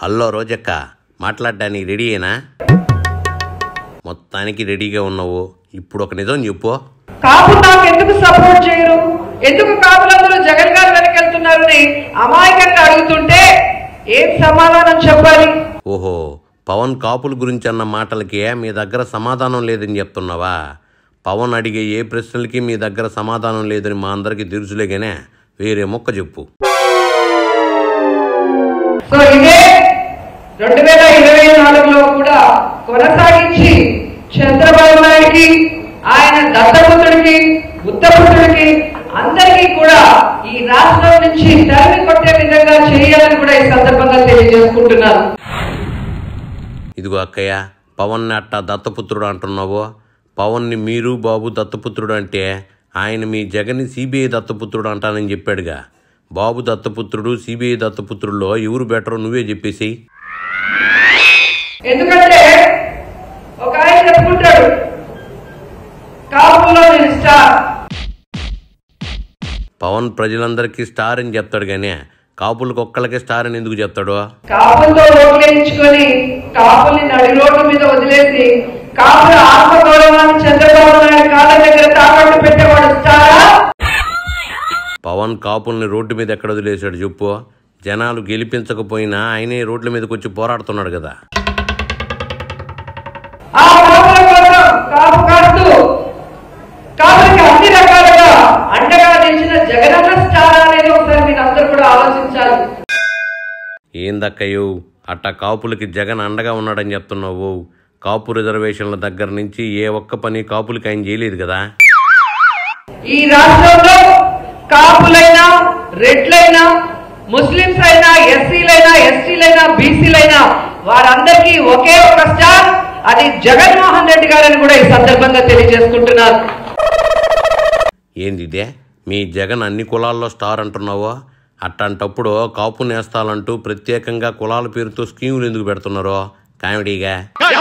hello రోజక్క మాట్లాడడానికి రెడీయేనా మొత్తానికి రెడీగా ఉన్నావు ఇప్పుడు ఒక నిజం చెప్పు కాపు నాకు ఎందుకు సపోర్ట్ చేయరు ఎందుకు కాపులందరూ జగన్ గారు వెనకెళ్తున్నారని అమాయకంగా అడుగుతుంటే ఏం సమాధానం చెప్పాలి ఓహో పవన్ కాపుల గురించి అన్న మాటలకి మీ దగ్గర సమాధానం లేదని చెప్తున్నావా పవన్ అడిగే ఏ ప్రశ్నలకి మీ దగ్గర సమాధానం లేదని మా అందరికీ తెలుసులేగానే వేరే మొక్క చెప్పు సో ఇదే రెండు వేల ఇరవై నాలుగులో కూడా కొనసాగించి చంద్రబాబు నాయుడికి ఆయన దత్తపుత్రుడికి ఉత్తపుత్రుడికి అందరికీ కూడా ఈ రాష్ట్రం నుంచి తరిమి కొట్టే విధంగా చేయాలని కూడా ఈ సందర్భంగా తెలియజేసుకుంటున్నాను ఇదిగో అక్కయ్య పవన్ని అట్టా దత్తపుత్రుడు అంటున్నావు పవన్ని మీరు బాబు దత్తపుత్రుడు అంటే ఆయన మీ జగన్ని సిబిఐ దత్తపుత్రుడు అంటానని చెప్పాడుగా బాబు దత్తపుత్రుడు సిబిఐ దత్తపుత్రుల్లో ఎవరు బెటర్ నువ్వే చెప్పేసి ఎందుకంటే ఒక ఆయన చెప్పుకుంటాడు కాపుల్లో నేను స్టార్ పవన్ ప్రజలందరికీ స్టార్ అని చెప్తాడు కానీ కాపులకు ఒక్కళ్ళకే స్టార్ అని ఎందుకు చెప్తాడు కాపులతో రోడ్లు వేయించుకొని కాపుల్ని నడి రోడ్ల మీద వదిలేసి కాపుల ఆత్మగౌరవాన్ని చంద్రబాబు నాయుడు కాళ్ళ దగ్గర తాకట్టు పెట్టేవాడు స్టారా పవన్ కాపుల్ని రోడ్డు మీద ఎక్కడ వదిలేశాడు చెప్పు జనాలు గెలిపించకపోయినా ఆయనే రోడ్ల మీదకి వచ్చి పోరాడుతున్నాడు కదా ఆ కాపుల కోసం కాపు కాస్తూ కాపులకి అన్ని రకాలుగా అండగా నిలిచిన జగనన్న స్టార్ అనేది ఒకసారి మీరు అందరూ కూడా ఆలోచించాలి ఏందక్కయ్యో అట్ట కాపులకి జగన్ అండగా ఉన్నాడని చెప్తున్నావు కాపు రిజర్వేషన్ల దగ్గర నుంచి ఏ ఒక్క పని కాపులకి ఆయన చేయలేదు కదా ఈ రాష్ట్రంలో కాపులైనా రెడ్లైనా ముస్లింస్ అయినా ఎస్సీలైనా ఎస్టీలైనా బీసీలైనా వారందరికీ ఒకే ఒక స్టార్ అది జగన్మోహన్ రెడ్డి గారని కూడా ఈ సందర్భంగా తెలియజేసుకుంటున్నారు ఏంది ఇదే మీ జగన్ అన్ని కులాల్లో స్టార్ అంటున్నావో అట్టంటప్పుడు కాపు నేస్తాలంటూ ప్రత్యేకంగా కులాల పేరుతో స్కీములు ఎందుకు పెడుతున్నారో కామెడీగా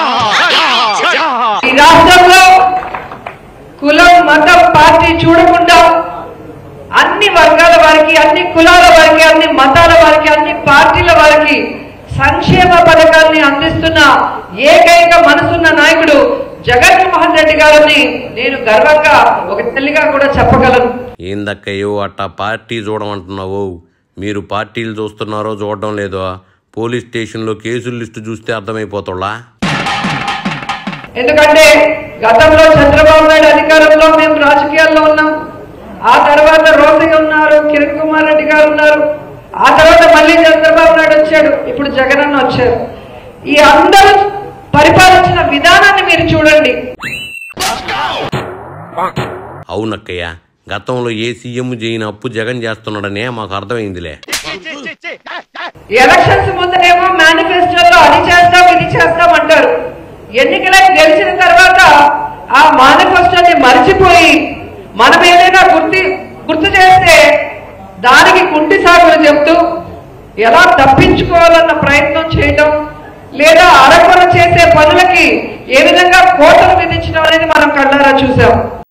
ఈ రాష్ట్రంలో కులం మతం పార్టీ చూడకుండా అన్ని వర్గాల వారికి అన్ని కులాల వారికి అన్ని మతాల వారికి అన్ని పార్టీల వారికి సంక్షేమ పథకాల్ని అందిస్తున్న ఏకైక మనసున్న నాయకుడు జగన్మోహన్ రెడ్డి గారిని నేను గర్వంగా ఒక తల్లిగా కూడా చెప్పగలను ఏందక్కయ్యో అట్టా పార్టీ చూడమంటున్నావు మీరు పార్టీలు చూస్తున్నారో చూడడం లేదో పోలీస్ స్టేషన్లో కేసుల లిస్టు చూస్తే అర్థమైపోతుందా ఎందుకంటే గతంలో చంద్రబాబు నాయుడు అధికారంలో మేము రాజకీయాల్లో ఉన్నాం ఆ తర్వాత రోసయ్య ఉన్నారు కిరణ్ కుమార్ రెడ్డి గారు ఉన్నారు ఆ తర్వాత మళ్ళీ చంద్రబాబు నాయుడు వచ్చాడు ఇప్పుడు జగనన్న వచ్చారు ఈ అందరూ పరిపాలించిన విధానాన్ని మీరు చూడండి అవునక్కయ్య గతంలో ఏ సీఎం చేయని అప్పు జగన్ చేస్తున్నాడనే మాకు అర్థమైందిలే ఎలక్షన్స్ ముందరేమో మేనిఫెస్టోలో అది చేస్తాం ఇది చేస్తాం అంటారు ఎన్నికలకు గెలిచిన తర్వాత ఆ మేనిఫెస్టోని మర్చిపోయి మనం ఏదైనా గుర్తి గుర్తు చేస్తే దానికి కుంటి సాగులు చెప్తూ ఎలా తప్పించుకోవాలన్న ప్రయత్నం చేయటం లేదా అరకొర చేసే పనులకి ఏ విధంగా కోటలు విధించడం అనేది మనం కళ్ళారా చూసాం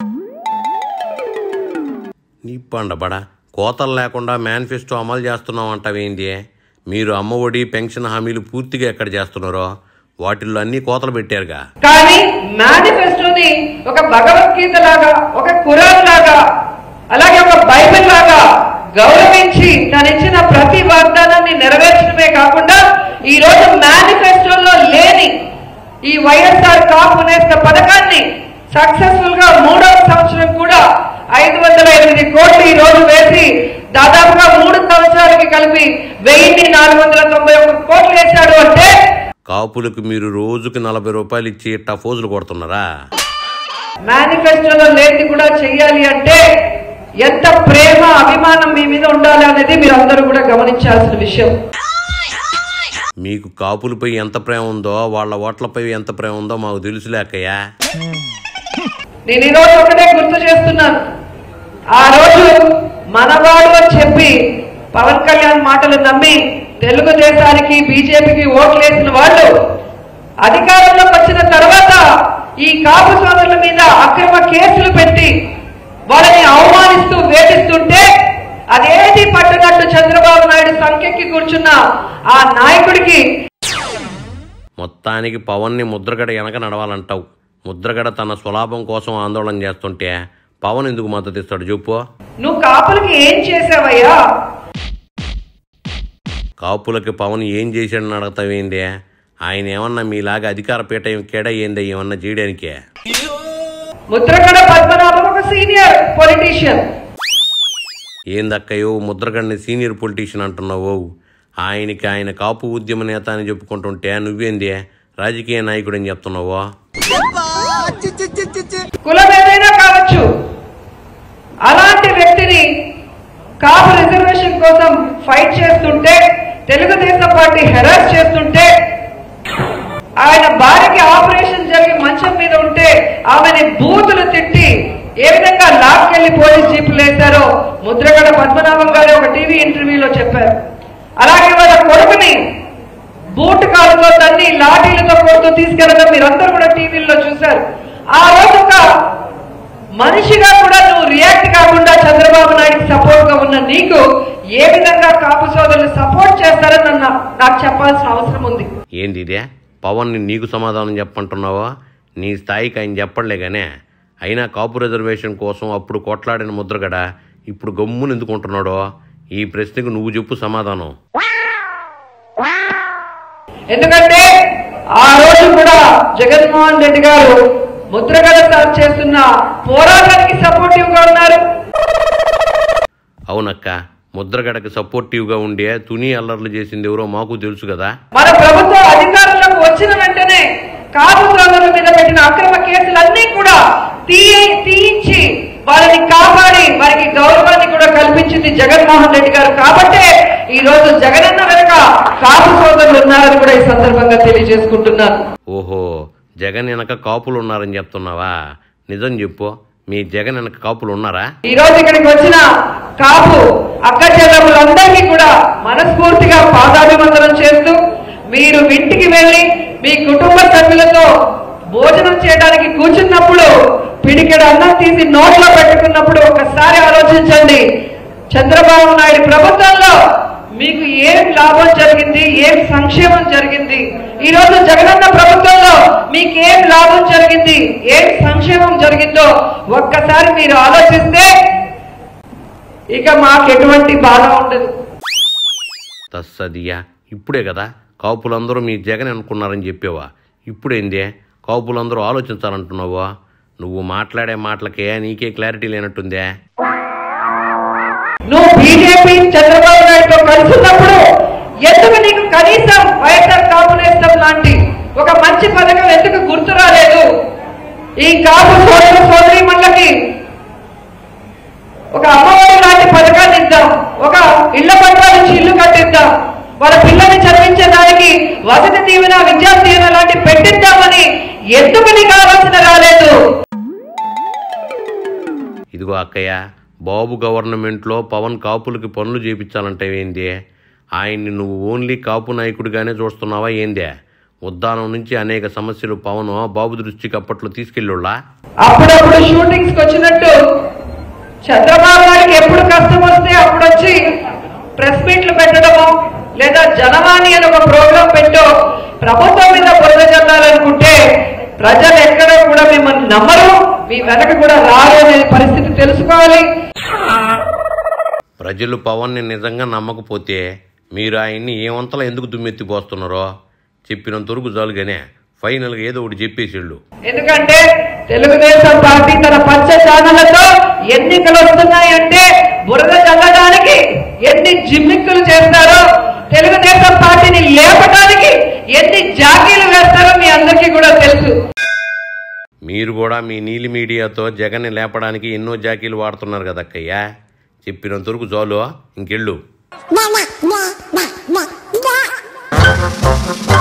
నీ పండబడ కోతలు లేకుండా మేనిఫెస్టో అమలు చేస్తున్నాం అంటావేంది మీరు అమ్మ ఒడి పెన్షన్ హామీలు పూర్తిగా ఎక్కడ చేస్తున్నారో వాటిల్లో అన్ని కోతలు పెట్టారుగా కానీ మేనిఫెస్టోని ఒక భగవద్గీత లాగా ఒక ఖురాన్ లాగా అలాగే ఒక బైబిల్ లాగా గౌరవించి తను ఇచ్చిన ప్రతి వాగ్దానాన్ని నెరవేర్చడమే కాకుండా ఈ రోజు మేనిఫెస్టోలో లేని ఈ వైఎస్ఆర్ కాపు నేస్త పథకాన్ని సక్సెస్ఫుల్ గా మూడవ సంవత్సరం కూడా ఐదు వందల ఎనిమిది కోట్లు ఈ రోజు వేసి దాదాపుగా మూడు సంవత్సరాలకి కలిపి వెయ్యి నాలుగు వందల తొంభై ఒక్క కోట్లు వేశాడు అంటే కాపులకు మీరు రోజుకి నలభై రూపాయలు ఇచ్చి ఇట్టా ఫోజులు కొడుతున్నారా మేనిఫెస్టోలో లేని కూడా చెయ్యాలి అంటే ఎంత ప్రేమ అభిమానం మీ మీద ఉండాలి అనేది మీరు అందరూ కూడా గమనించాల్సిన విషయం మీకు కాపులపై ఎంత ప్రేమ ఉందో వాళ్ళ ఓట్లపై ఎంత ప్రేమ ఉందో మాకు తెలుసులేకయ్యా నేను ఈ రోజు ఒకటే గుర్తు చేస్తున్నాను ఆ రోజు మనవాడు అని చెప్పి పవన్ కళ్యాణ్ మాటలు నమ్మి తెలుగుదేశానికి బీజేపీకి ఓట్లేసిన వాళ్ళు అధికారంలోకి వచ్చిన తర్వాత ఈ కాపు సోదరుల మీద అక్రమ కేసులు పెట్టి వాళ్ళని అవమానిస్తూ వేధిస్తుంటే అదేది పట్టనట్టు చంద్రబాబు నాయుడు సంఖ్యకి కూర్చున్న ఆ నాయకుడికి మొత్తానికి పవన్ని ముద్రగడ వెనక నడవాలంటావు ముద్రగడ తన స్వలాభం కోసం ఆందోళన చేస్తుంటే పవన్ ఎందుకు మద్దతు ఇస్తాడు చెప్పు నువ్వు కాపులకి ఏం చేసావయ్యా కాపులకి పవన్ ఏం చేశాడని అడగతావేంది ఆయన ఏమన్నా మీలాగా అధికార పీఠ కేడ ఏంది ఏమన్నా చేయడానికే ముద్రగడ పద్మనాభం ఒక సీనియర్ పొలిటీషియన్ ఏందక్కయ్యో ముద్రగడ్ని సీనియర్ పొలిటీషియన్ అంటున్నావు ఆయనకి ఆయన కాపు ఉద్యమ నేత అని చెప్పుకుంటుంటే నువ్వేంది రాజకీయ నాయకుడు అని చెప్తున్నావు కులం ఏదైనా కావచ్చు అలాంటి వ్యక్తిని కాపు రిజర్వేషన్ కోసం ఫైట్ చేస్తుంటే తెలుగుదేశం పార్టీ హెరాస్ చేస్తుంటే ఆయన భార్యకి ఆపరేషన్ జరిగి మంచం మీద ఉంటే ఆమెని బూతులు తిట్టి ఏ విధంగా లాక్కెళ్లి పోలీస్ జీపులు వేశారో ముద్రగడ పద్మనాభం గారు ఒక టీవీ ఇంటర్వ్యూలో చెప్పారు అలాగే వాళ్ళ కొడుకుని బూట్ కాలుతో తన్ని లాఠీలతో కొడుతూ తీసుకెళ్ళడం మీరందరూ కూడా టీవీల్లో చూశారు ఆ రోజు ఒక మనిషిగా కూడా నువ్వు రియాక్ట్ కాకుండా చంద్రబాబు నాయుడుకి సపోర్ట్ గా ఉన్న నీకు ఏ విధంగా కాపు సోదరులు సపోర్ట్ చేస్తారని నన్ను నాకు చెప్పాల్సిన అవసరం ఉంది ఏంది ఇదే పవన్ని నీకు సమాధానం చెప్పంటున్నావా నీ స్థాయికి ఆయన చెప్పడలే గానే అయినా కాపు రిజర్వేషన్ కోసం అప్పుడు కొట్లాడిన ముద్రగడ ఇప్పుడు గమ్మున ఎందుకుంటున్నాడో ఈ ప్రశ్నకు నువ్వు చెప్పు సమాధానం ఎందుకంటే ఆ రోజు కూడా జగన్మోహన్ రెడ్డి గారు ముద్రగడ సార్ చేస్తున్న పోరాటానికి సపోర్టివ్ గా ఉన్నారు అవునక్క ముద్రగడకి సపోర్టివ్గా ఉండే తుని అల్లర్లు చేసింది ఎవరో మాకు తెలుసు కదా మన ప్రభుత్వం అధికారంలోకి వచ్చిన వెంటనే కాపు సోదరుల మీద పెట్టిన అక్రమ కేసులన్నీ కూడా తీయ తీయించి వాళ్ళని కాపాడి వారికి గౌరవాన్ని కూడా కల్పించింది జగన్మోహన్ రెడ్డి గారు కాబట్టే ఈ రోజు జగనన్న వెనుక కాపు సోదరులు ఉన్నారని కూడా ఈ సందర్భంగా తెలియజేసుకుంటున్నాను ఓహో జగన్ వెనక కాపులు ఉన్నారని చెప్తున్నావా నిజం చెప్పు మీ జగన్ వెనక కాపులు ఉన్నారా ఈ రోజు ఇక్కడికి వచ్చిన కాపు అక్క చెల్లెములందరికీ కూడా మనస్ఫూర్తిగా పాదాభివందనం చేస్తూ మీరు ఇంటికి వెళ్ళి మీ కుటుంబ సభ్యులతో భోజనం చేయడానికి కూర్చున్నప్పుడు పిడికెడు అన్నం తీసి నోట్లో పెట్టుకున్నప్పుడు ఒకసారి ఆలోచించండి చంద్రబాబు నాయుడు ప్రభుత్వంలో మీకు ఏం లాభం జరిగింది ఏం సంక్షేమం జరిగింది ఈ రోజు జగనన్న ప్రభుత్వంలో మీకు ఏం లాభం జరిగింది ఏం సంక్షేమం జరిగిందో ఒక్కసారి మీరు ఆలోచిస్తే ఇక మాకు ఎటువంటి బాధ ఉండదు తస్సదియా ఇప్పుడే కదా కాపులందరూ మీ జగన్ అనుకున్నారని చెప్పావా ఇప్పుడేందే కాపులందరూ ఆలోచించాలంటున్నావా నువ్వు మాట్లాడే మాటలకే నీకే క్లారిటీ లేనట్టుందే నువ్వు బీజేపీ చంద్రబాబు నాయుడుతో కలుసున్నప్పుడు ఎందుకు నీకు కనీసం వైఎస్ఆర్ కాపునేస్తం లాంటి ఒక మంచి పథకం ఎందుకు గుర్తు రాలేదు ఈ కాపు సోదరు సోదరి ఒక అమ్మఒడి లాంటి పథకాన్ని ఇద్దాం ఒక ఇళ్ల పట్ల నుంచి ఇల్లు కట్టిద్దాం వాళ్ళ పిల్లల్ని చదివించడానికి వసతి దీవెన విద్యా దీవెన లాంటి పెట్టిద్దామని ఎందుకు నీకు ఆలోచన రాలేదు ఇదిగో అక్కయ్య బాబు గవర్నమెంట్లో పవన్ కాపులకి పనులు చేపించాలంటే ఏంది ఆయన్ని నువ్వు ఓన్లీ కాపు నాయకుడిగానే చూస్తున్నావా ఏందే ఉద్దానం నుంచి అనేక సమస్యలు పవన్ బాబు దృష్టికి అప్పట్లో తీసుకెళ్ళుళ్ళా అప్పుడప్పుడు షూటింగ్స్ కి వచ్చినట్టు చంద్రబాబు నాయుడుకి ఎప్పుడు కష్టం వస్తే అప్పుడు వచ్చి ప్రెస్ మీట్లు పెట్టడము లేదా జనవాణి అని ఒక ప్రోగ్రాం పెట్టో ప్రభుత్వం మీద బురద చల్లాలనుకుంటే ప్రజలు ఎక్కడ కూడా మిమ్మల్ని నమ్మరు మీ వెనక కూడా రారు అనే పరిస్థితి తెలుసుకోవాలి ప్రజలు పవన్ని నిజంగా నమ్మకపోతే మీరు ఆయన్ని ఏమంతలా ఎందుకు దుమ్మెత్తిపోస్తున్నారో చెప్పినంత వరకు చాలుగానే ఫైనల్గా ఏదో ఒకటి చెప్పేసిళ్ళు ఎందుకంటే తెలుగుదేశం పార్టీ తన పచ్చ ఛానళ్లతో ఎన్నికలు వస్తున్నాయంటే బురద చల్లడానికి ఎన్ని జిమ్మిక్కులు చేస్తారో తెలుగుదేశం పార్టీని లేపడానికి ఎన్ని జాకీలు వేస్తారో మీ అందరికీ కూడా తెలుసు మీరు కూడా మీ నీలి మీడియాతో జగన్ని లేపడానికి ఎన్నో జాకీలు వాడుతున్నారు కదా అక్కయ్య చెప్పినంత వరకు చాలు ఇంకెళ్ళు na na na na na na